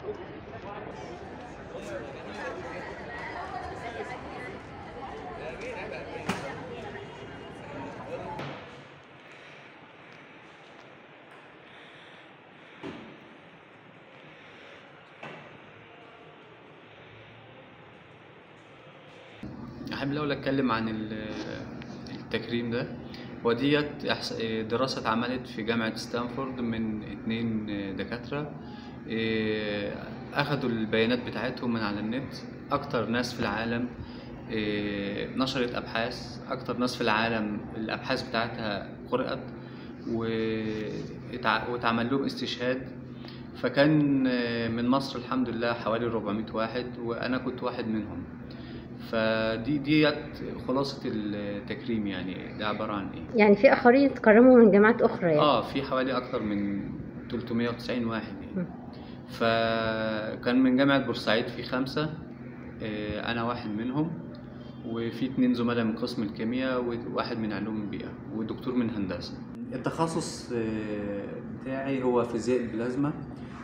أحب الأول أتكلم عن ال- التكريم ده وديت إحص- دراسة اتعملت في جامعة ستانفورد من اتنين دكاترة إيه، أخدوا البيانات بتاعتهم من على النت أكتر ناس في العالم إيه، نشرت أبحاث أكتر ناس في العالم الأبحاث بتاعتها قرأت واتع- واتعمل لهم استشهاد فكان آه، من مصر الحمد لله حوالي 400 واحد وأنا كنت واحد منهم فدي ديت خلاصة التكريم يعني ده عبارة عن ايه؟ يعني في آخرين اتكرموا من جامعات أخرى يعني اه في حوالي أكتر من 390 واحد م. يعني فكان من جامعة بورسعيد في خمسة آه، أنا واحد منهم وفي اتنين زملاء من قسم الكيمياء وواحد من علوم البيئة ودكتور من هندسة التخصص آه، بتاعي هو فيزياء البلازما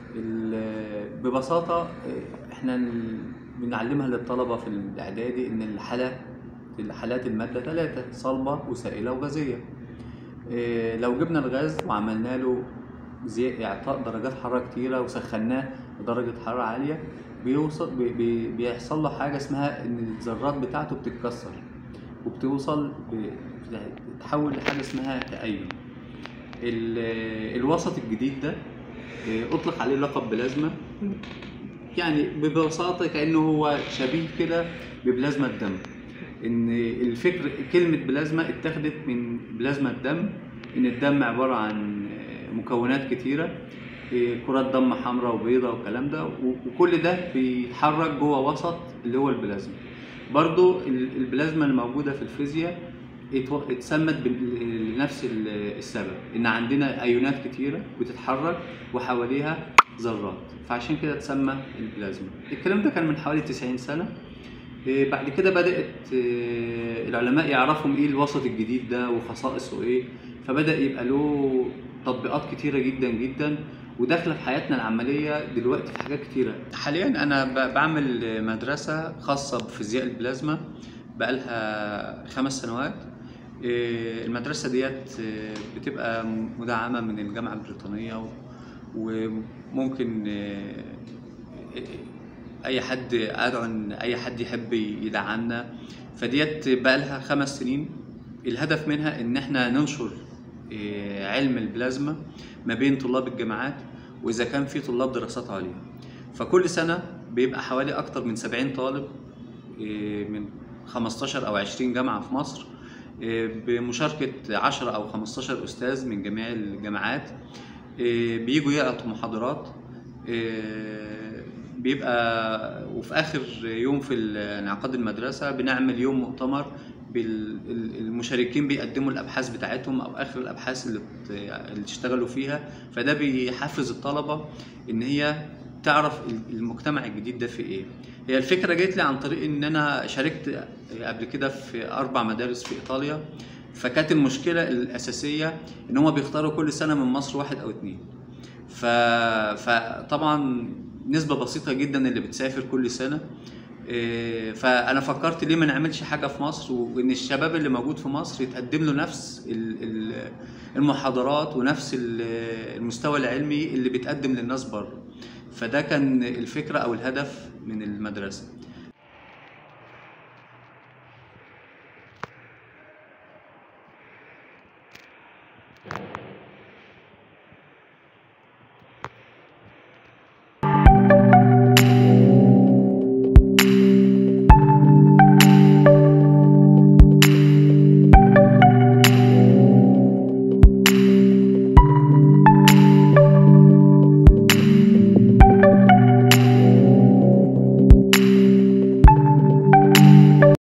ال- ببساطة آه، احنا ال- بنعلمها للطلبة في الإعدادي إن الحالة الحالات المادة ثلاثة صلبة وسائلة وغازية إيه، لو جبنا الغاز وعملنا له زي إعطاء درجات حرارة كتيرة وسخناه بدرجة حرارة عالية بيوصل بي بي بيحصل له حاجة اسمها إن الذرات بتاعته بتتكسر وبتوصل ب- بتتحول لحاجة اسمها تأين ال- الوسط الجديد ده إيه، أطلق عليه لقب بلازما يعني ببساطة كأنه هو شبيه كده ببلازما الدم إن الفكر كلمة بلازما اتخذت من بلازما الدم إن الدم عبارة عن مكونات كتيرة إيه، كرات دم حمراء وبيضاء والكلام ده و- وكل ده بيتحرك جوه وسط اللي هو البلازما برضو ال- البلازما الموجودة في الفيزياء اتو- اتسمت بال- لنفس ال- السبب ان عندنا ايونات كتيره بتتحرك وحواليها ذرات فعشان كده اتسمى البلازما الكلام ده كان من حوالي 90 سنه إيه، بعد كده بدات إيه، العلماء يعرفوا ايه الوسط الجديد ده وخصائصه ايه فبدا يبقى له تطبيقات كتيره جدا جدا وداخله في حياتنا العمليه دلوقتي في حاجات كتيره حاليا انا ب- بعمل مدرسه خاصه بفيزياء البلازما بقالها خمس سنوات إيه، المدرسة ديت إيه، بتبقى مدعمة من الجامعة البريطانية و- وممكن إيه، أي حد أدعو إن أي حد يحب يدعمنا فديت بقالها خمس سنين الهدف منها إن إحنا ننشر إيه، علم البلازما ما بين طلاب الجامعات وإذا كان في طلاب دراسات عليا فكل سنة بيبقى حوالي أكتر من 70 طالب إيه، من 15 أو 20 جامعة في مصر إيه، بمشاركة 10 أو 15 أستاذ من جميع الجامعات إيه، بيجوا يعطوا محاضرات إيه، بيبقى وفي آخر يوم في انعقاد المدرسة بنعمل يوم مؤتمر بال- ال- المشاركين بيقدموا الأبحاث بتاعتهم أو آخر الأبحاث اللي بت- اللي اشتغلوا فيها فده بيحفز الطلبة إن هي تعرف المجتمع الجديد ده في إيه هي الفكرة جت لي عن طريق إن أنا شاركت قبل كده في أربع مدارس في إيطاليا فكانت المشكلة الأساسية إن هما بيختاروا كل سنة من مصر واحد أو اتنين ف... فطبعا نسبة بسيطة جدا اللي بتسافر كل سنة إيه، فأنا فكرت ليه ما نعملش حاجة في مصر وإن الشباب اللي موجود في مصر يتقدم له نفس ال- ال- المحاضرات ونفس ال- المستوى العلمي اللي بيتقدم للناس بره فده كان الفكرة أو الهدف من المدرسة